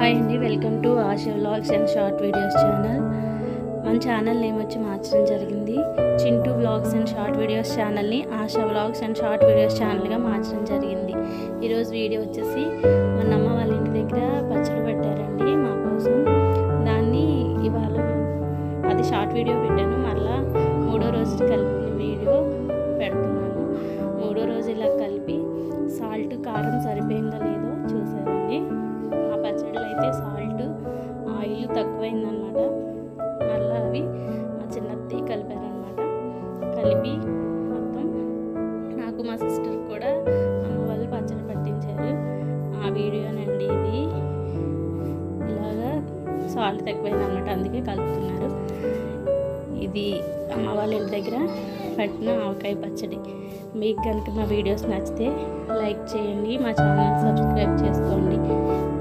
hi అండి welcome to Asha vlogs and short videos channel మన channel name వచ్చి మార్చడం జరిగింది Chintu vlogs and short videos ఛానల్ని Asha vlogs and short videos ఛానల్గా మార్చడం జరిగింది ఈరోజు వీడియో వచ్చేసి మన అమ్మ వాళ్ళ ఇంటి దగ్గర పచ్చడి పెట్టారండి మా కోసం దాన్ని ఇవాళ అది షార్ట్ వీడియో పెట్టాను మళ్ళా మూడో రోజు కలిపిన వీడియో పెడుతున్నాను మూడో రోజు ఇలా కలిపి సాల్ట్ కారం సరిపోయిందో లేదో చూసారండి ఆ పచ్చడిలో అయితే సాల్ట్ ఆయిల్ తక్కువైందనమాట మళ్ళీ అవి మా చిన్నత్తి కలిపారనమాట కలిపి మొత్తం నాకు మా సిస్టర్ కూడా అమ్మ వాళ్ళు పచ్చడి పట్టించారు ఆ వీడియోనండి ఇది ఇలాగా సాల్ట్ తక్కువైందనమాట అందుకే కలుపుతున్నారు ఇది అమ్మ వాళ్ళ ఇంటి దగ్గర పట్టిన ఆవకాయ పచ్చడి మీకు కనుక మా వీడియోస్ నచ్చితే లైక్ చేయండి మా ఛానల్ సబ్స్క్రైబ్ చేసుకోండి